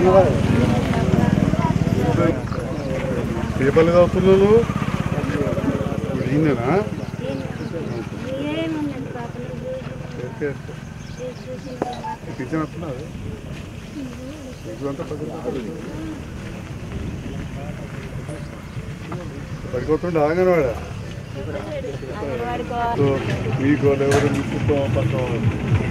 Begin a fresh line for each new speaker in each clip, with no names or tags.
పేపర్లు చదువుతున్నాను ఇప్పుడు ఈయననా
ఏముందండి పాపలు
కిచెన్ వస్తున్నారు ఇదంతా పడిపోతుండే ఆగానే వాడా సో మీకు వాళ్ళు ఎవరు మీ చుట్టూ పక్క వాళ్ళు.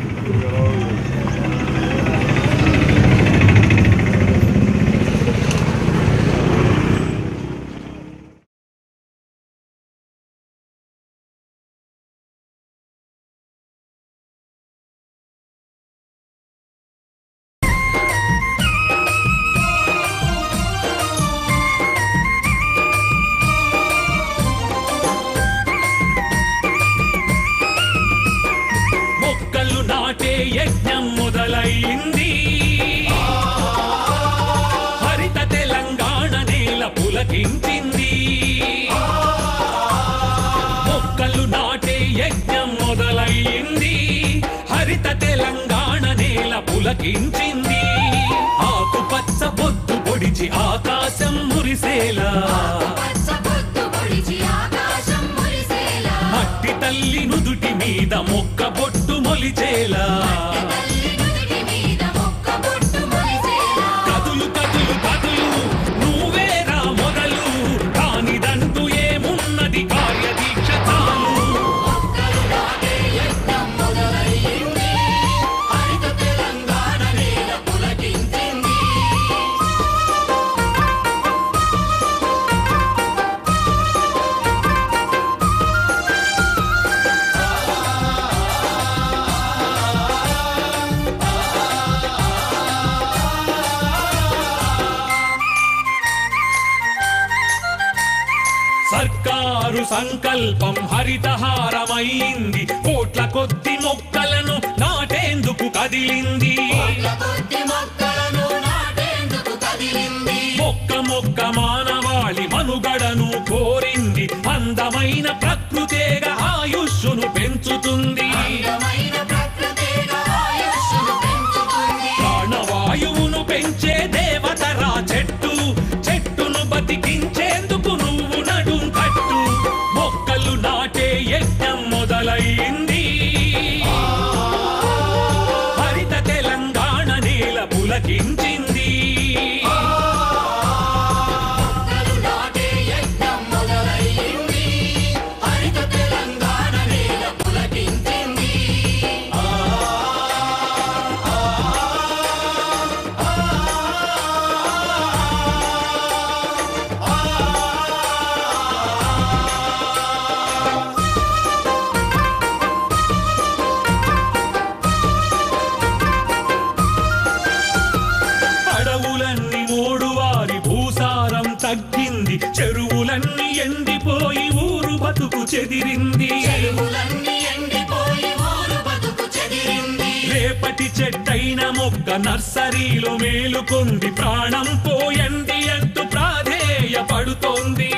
మొక్కలు నాటే యజ్ఞం మొదలైంది హరిత తెలంగాణ నేల పులకించింది మొక్కలు నాటే యజ్ఞం మొదలైంది హరిత తెలంగాణ నేల పులకించింది ఆకుపచ్చ పొద్దు పొడిచి ఆకాశం మురిసేలా మట్టి తల్లి నుదుటి మీద మొక్క బొట్టు మొలిచేలా కదులు కదులు కదులు నువ్వేరా మొదలు కానిదంటూ ఏమున్నది కార్యదీక్ష చాలు సర్కారు సంకల్పం హరితహారమైంది కోట్ల కొద్ది మొక్కలను నాటేందుకు కదిలింది మొక్క మొక్క మానవాళి మనుగడను కోరింది అందమైన ప్రకృతేగా ఆయుష్ను పెంచుతుంది ప్రాణవాయువును పెంచే దేవతరా చెట్టు చెట్టును బతికించేందుకు నువ్వు నడుం కట్టు మొక్కలు నాటే యజ్ఞం మొదలైంది హరిత తెలంగాణ నేల పులకించింది అడవులన్నీ మూడువారి భూసారం తగ్గింది చెరువులన్నీ ఎండిపోయి ఊరు బతుకు చెదిరింది రేపటి చెట్టైన మొక్క నర్సరీలో మేలుకొంది ప్రాణం పోయండి అంటూ ప్రాధేయపడుతోంది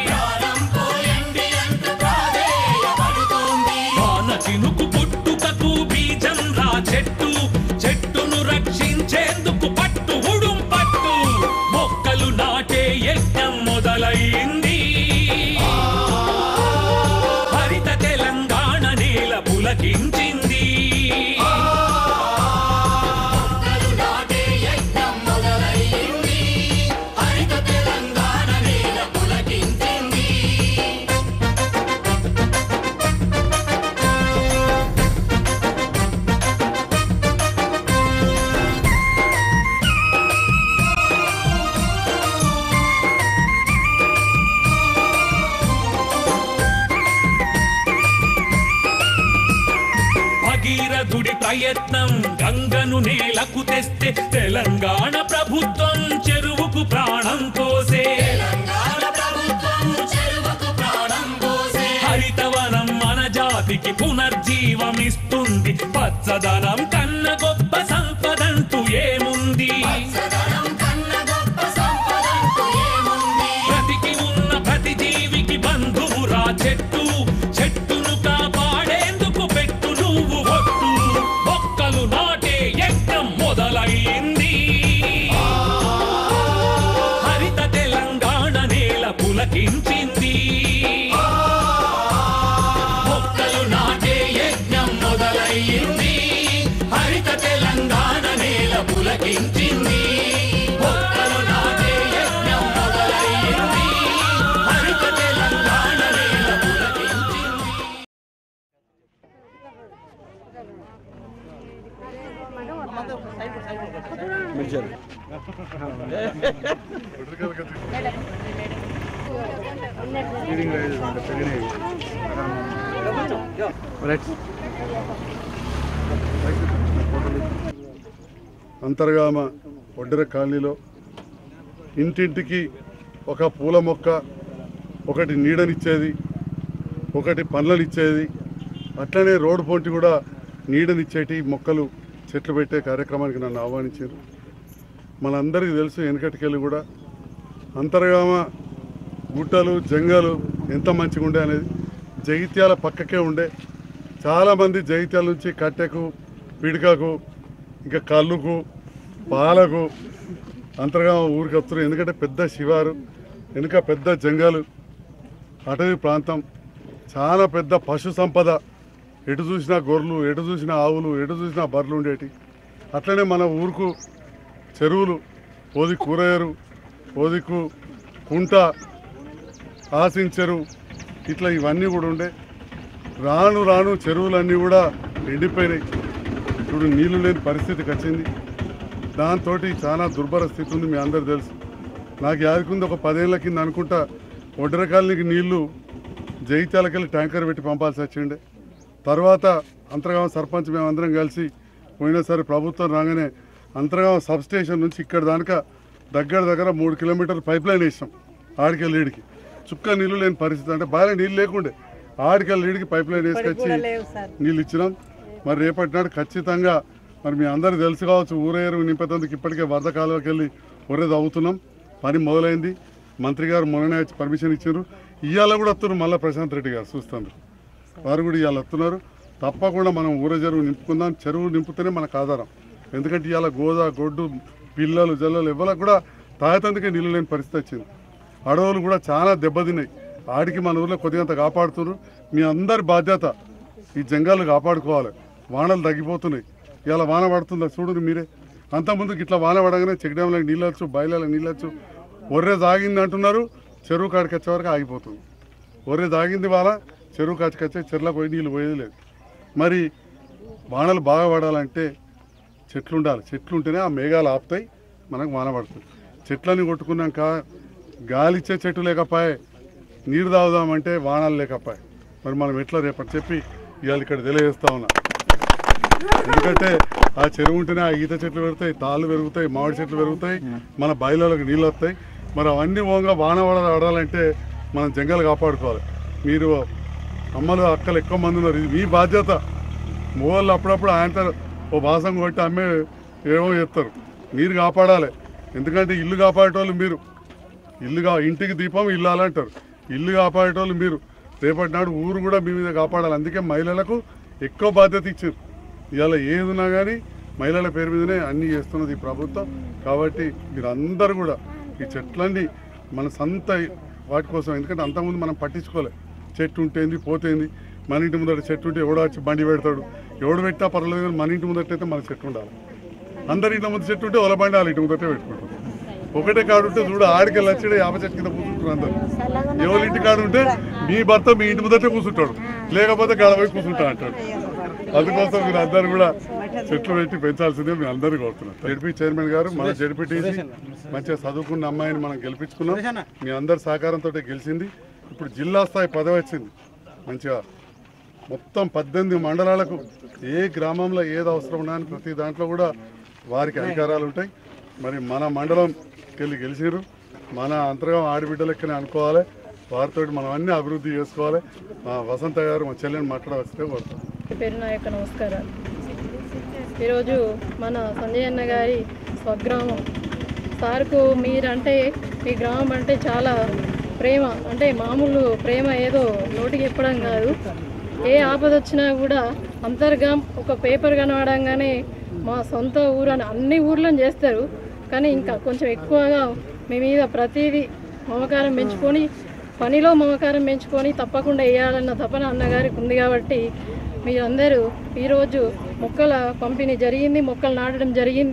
వాన చినుకు పుట్టుకకు బీజం రా చెట్టు చెట్టును రక్షించేందుకు పట్టు ఉడుం పట్టు మొక్కలు నాటే యజ్ఞం మొదలైంది హరిత తెలంగాణ నేల పులకించింది భగీరథుడి ప్రయత్నం గంగను నేలకు తెస్తే తెలంగాణ ప్రభుత్వం చెరువుకు ప్రాణం పోసే హరితవనం మన జాతికి పునర్జీవమిస్తుంది పచ్చదనం కన్న గొప్ప సంపదంటూ ఏముంది బ్రతికి ఉన్న ప్రతి జీవికి బంధువురా చెట్టు చెట్టును కాపాడేందుకు పెట్టు నువ్వు ఒట్టు మొక్కలు నాటే యజ్ఞం మొదలైంది పులకించింది మొక్కలు నాటే యజ్ఞం మొదలయ్యింది హరిత తెలంగాణ నేల పులకించింది
ఫీడింగ్ రైజ్ అంటే పెరిగినాయి అంతర్గామ ఒడ్డెర కాలనీలో ఇంటింటికి ఒక పూల మొక్క ఒకటి నీడనిచ్చేది ఒకటి పండ్లనిచ్చేది అట్లనే రోడ్డు పొంటి కూడా నీడనిచ్చేటి మొక్కలు చెట్లు పెట్టే కార్యక్రమానికి నన్ను ఆహ్వానించారు మనందరికీ తెలుసు వెనకటికెళ్ళి కూడా అంతర్గామ గుట్టలు జంగలు ఎంత మంచిగా ఉండే అనేది జగిత్యాల పక్కకే ఉండే చాలామంది జగిత్యాల నుంచి కట్టెకు పిడికకు ఇంకా కళ్ళుకు పాలకు అంతర్గామ ఊరికి వస్తారు ఎందుకంటే పెద్ద శివారు వెనుక పెద్ద జంగలు అటవీ ప్రాంతం చాలా పెద్ద పశు సంపద ఎటు చూసినా గొర్రెలు ఎటు చూసినా ఆవులు ఎటు చూసినా బర్రెలు ఉండేటి అట్లనే మన ఊరుకు చెరువులు ఓది కూరగారు ఓదికు కుంట ఆశించరు ఇట్లా ఇవన్నీ కూడా ఉండే రాను రాను చెరువులన్నీ కూడా ఎండిపోయినాయి ఇప్పుడు నీళ్లు లేని పరిస్థితికి వచ్చింది దాంతో చాలా దుర్భర స్థితి ఉంది మీ అందరు తెలుసు నాకు యాదకుంది ఒక పదేళ్ల కింద అనుకుంటా ఒడ్డరకాలనికి నీళ్లు జైత్యాలకెళ్ళి ట్యాంకర్ పెట్టి పంపాల్సి వచ్చిండే తర్వాత అంతర్గామ సర్పంచ్ మేమందరం కలిసి పోయినసారి ప్రభుత్వం రాగానే అంతర్గామ సబ్ స్టేషన్ నుంచి ఇక్కడ దాకా దగ్గర దగ్గర మూడు కిలోమీటర్ల పైప్ లైన్ వేసాం ఆడికెళ్ళి ఈడికి చుక్క నీళ్లు లేని పరిస్థితి అంటే బాగా నీళ్ళు లేకుండే ఆడికెళ్ళి ఈడికి పైప్ లైన్ వేసుకొచ్చి నీళ్ళు ఇచ్చినాం మరి రేపటి నాడు ఖచ్చితంగా మరి మీ అందరూ తెలుసు కావచ్చు ఊరేరు నింపేందుకు ఇప్పటికే వరద కాలువకి వెళ్ళి ఒరే తవ్వుతున్నాం పని మొదలైంది మంత్రి గారు మొన్ననే వచ్చి పర్మిషన్ ఇచ్చారు ఇవాళ కూడా వస్తున్నారు మళ్ళీ ప్రశాంత్ రెడ్డి గారు చూస్తాను వారు కూడా ఇవాళ వస్తున్నారు తప్పకుండా మనం ఊర చెరువు నింపుకుందాం చెరువు నింపుతేనే మనకు ఆధారం ఎందుకంటే ఇవాళ గోదా గొడ్డు పిల్లలు జల్లలు ఎవరికి కూడా తాగేతందుకే నీళ్ళు లేని పరిస్థితి వచ్చింది అడవులు కూడా చాలా దెబ్బతిన్నాయి ఆడికి మన ఊర్లో కొద్దిగంత కాపాడుతున్నారు మీ అందరి బాధ్యత ఈ జంగాలు కాపాడుకోవాలి వానలు తగ్గిపోతున్నాయి ఇలా వాన పడుతుందా చూడండి మీరే అంతకుముందుకు ఇట్లా వాన పడగానే చెక్ డ్యాంలో నీళ్ళు వచ్చు బయలలో నీళ్ళు వచ్చు ఒర్రె తాగింది అంటున్నారు చెరువు కాడికి వచ్చే వరకు ఆగిపోతుంది ఒర్రె తాగింది వాన చెరువు కాడికి వచ్చే చెరువులో పోయి నీళ్ళు పోయేది లేదు మరి వానలు బాగా పడాలంటే చెట్లు ఉండాలి చెట్లు ఉంటేనే ఆ మేఘాలు ఆపుతాయి మనకు వాన పడుతుంది చెట్లని కొట్టుకున్నాక గాలి ఇచ్చే చెట్టు లేకపోయే నీరు తాగుదామంటే వానలు లేకపోయే మరి మనం ఎట్లా రేపటి చెప్పి ఇవాళ ఇక్కడ తెలియజేస్తా ఉన్నా ఎందుకంటే ఆ చెరువు ఉంటేనే ఆ ఈత చెట్లు పెరుగుతాయి తాళ్ళు పెరుగుతాయి మామిడి చెట్లు పెరుగుతాయి మన బయలులకు నీళ్ళు వస్తాయి మరి అవన్నీ ఓంగా వాన పడ ఆడాలంటే మనం జంగలు కాపాడుకోవాలి మీరు అమ్మలు అక్కలు ఎక్కువ మంది ఉన్నారు ఇది మీ బాధ్యత మూవళ్ళు అప్పుడప్పుడు ఆయన ఓ భాసం కొట్టి అమ్మే ఏమో చెప్తారు మీరు కాపాడాలి ఎందుకంటే ఇల్లు కాపాడేటోళ్ళు మీరు ఇల్లుగా ఇంటికి దీపం ఇల్లు అంటారు ఇల్లు కాపాడేటోళ్ళు మీరు రేపటి నాడు ఊరు కూడా మీ మీద కాపాడాలి అందుకే మహిళలకు ఎక్కువ బాధ్యత ఇచ్చారు ఇవాళ ఏది ఉన్నా కానీ మహిళల పేరు మీదనే అన్నీ చేస్తున్నది ఈ ప్రభుత్వం కాబట్టి మీరు అందరూ కూడా ఈ చెట్లన్నీ మన సొంత వాటి కోసం ఎందుకంటే అంతకుముందు మనం పట్టించుకోలే చెట్టు ఉంటేంది పోతేంది మన ఇంటి ముందర చెట్టు ఉంటే ఎవడో వచ్చి బండి పెడతాడు ఎవడు పెట్టినా పర్వాలేదు కానీ మన ఇంటి ముందట అయితే మన చెట్టు ఉండాలి అందరి ఇంట్లో ముందు చెట్టు ఉంటే ఒల బండి వాళ్ళ ఇంటి ముందటే పెట్టుకుంటారు ఒకటే కాడు ఉంటే చూడు ఆడికెళ్ళి వచ్చి యాప చెట్టు కింద కూర్చుంటారు అందరు ఎవరి ఇంటి కాడు ఉంటే మీ భర్త మీ ఇంటి ముందటే కూర్చుంటాడు లేకపోతే గడ పోయి కూర్చుంటా అంటాడు అందుకోసం మీరు అందరు కూడా చెట్లు పెట్టి పెంచాల్సిందే మేము అందరూ కోరుతున్నాం జడ్పీ చైర్మన్ గారు మన జడ్పీటీసీ మంచిగా చదువుకున్న అమ్మాయిని మనం గెలిపించుకున్నాం మీ అందరి సహకారంతో గెలిచింది ఇప్పుడు జిల్లా స్థాయి పదవి వచ్చింది మంచిగా మొత్తం పద్దెనిమిది మండలాలకు ఏ గ్రామంలో ఏది అవసరం ఉన్నాయని ప్రతి దాంట్లో కూడా వారికి అధికారాలు ఉంటాయి మరి మన మండలంకి వెళ్ళి గెలిచిరు మన అంతర్గం ఆడబిడ్డలెక్కనే అనుకోవాలి వారితో మనం అన్ని అభివృద్ధి చేసుకోవాలి మా వసంత గారు మా చెల్లెని మాట్లాడవస్తే కోరుతాం
పేరు నా యొక్క నమస్కారాలు ఈరోజు మన సంజయ్ అన్న గారి స్వగ్రామం సార్కు మీరంటే మీ గ్రామం అంటే చాలా ప్రేమ అంటే మామూలు ప్రేమ ఏదో నోటికి చెప్పడం కాదు ఏ ఆపద వచ్చినా కూడా అంతర్గాం ఒక పేపర్ కనబడంగానే మా సొంత ఊరు అని అన్ని ఊర్లను చేస్తారు కానీ ఇంకా కొంచెం ఎక్కువగా మీ మీద ప్రతిదీ మమకారం పెంచుకొని పనిలో మమకారం పెంచుకొని తప్పకుండా వేయాలన్న తపన అన్నగారికి ఉంది కాబట్టి మీరందరూ ఈరోజు మొక్కల పంపిణీ జరిగింది మొక్కలు నాటడం జరిగింది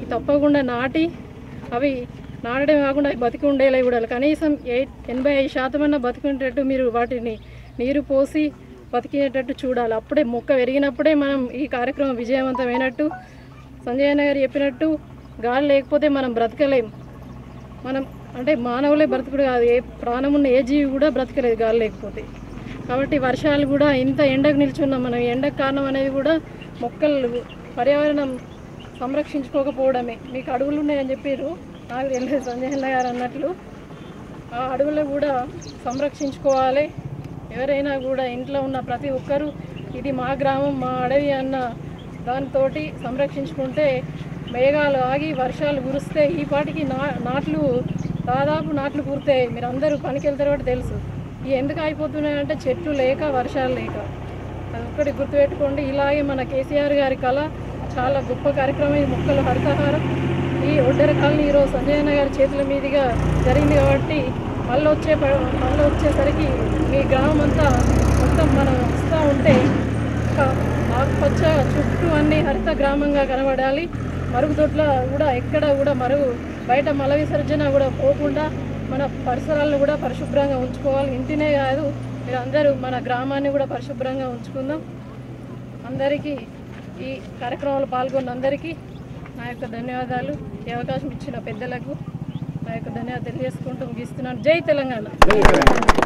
తప్పకుండా నాటి అవి నాటడం కాకుండా అవి బతికి ఉండేలా చూడాలి కనీసం ఎయిట్ ఎనభై ఐదు శాతం అన్న బతికుండేటట్టు మీరు వాటిని నీరు పోసి బతికేటట్టు చూడాలి అప్పుడే మొక్క పెరిగినప్పుడే మనం ఈ కార్యక్రమం విజయవంతమైనట్టు సంజయ్ అన్న గారు చెప్పినట్టు గాలి లేకపోతే మనం బ్రతకలేం మనం అంటే మానవులే బ్రతకుడు కాదు ఏ ప్రాణం ఉన్న ఏ జీవి కూడా బ్రతకలేదు గాలి లేకపోతే కాబట్టి వర్షాలు కూడా ఇంత ఎండకు నిల్చున్నాం మనం ఈ ఎండకు కారణం అనేది కూడా మొక్కలు పర్యావరణం సంరక్షించుకోకపోవడమే మీకు అడవులు ఉన్నాయని చెప్పారు నాకు తెలియదు సంజయ్ అన్న గారు అన్నట్లు ఆ అడవులు కూడా సంరక్షించుకోవాలి ఎవరైనా కూడా ఇంట్లో ఉన్న ప్రతి ఒక్కరూ ఇది మా గ్రామం మా అడవి అన్న దానితోటి సంరక్షించుకుంటే మేఘాలు ఆగి వర్షాలు కురిస్తే ఈ పాటికి నా నాట్లు దాదాపు నాట్లు పూర్తయ్యాయి మీరు అందరూ పనికి వెళ్తారు కాబట్టి తెలుసు ఇవి ఎందుకు అయిపోతున్నాయంటే చెట్లు లేక వర్షాలు లేక అది ఒక్కటి గుర్తుపెట్టుకోండి ఇలాగే మన కేసీఆర్ గారి కళ చాలా గొప్ప కార్యక్రమం ఈ మొక్కలు హరితహారం ఈ ఒడ్డెర కాలనీ ఈరోజు సంజయ్ అన్న గారి చేతుల మీదుగా జరిగింది కాబట్టి మళ్ళీ వచ్చే ప- మళ్ళీ వచ్చేసరికి మీ గ్రామం అంతా మొత్తం మనం వస్తూ ఉంటే ఒక ఆకుపచ్చ చుట్టూ అన్ని హరిత గ్రామంగా కనబడాలి మరుగుదొడ్ల కూడా ఎక్కడ కూడా మరుగు బయట మల విసర్జన కూడా పోకుండా మన పరిసరాలను కూడా పరిశుభ్రంగా ఉంచుకోవాలి ఇంటినే కాదు మీరు అందరూ మన గ్రామాన్ని కూడా పరిశుభ్రంగా ఉంచుకుందాం అందరికీ ఈ కార్యక్రమంలో పాల్గొన్న అందరికీ నా యొక్క ధన్యవాదాలు ఈ అవకాశం ఇచ్చిన పెద్దలకు నా యొక్క ధన్యవాదాలు తెలియజేసుకుంటూ ముగిస్తున్నాను జై తెలంగాణ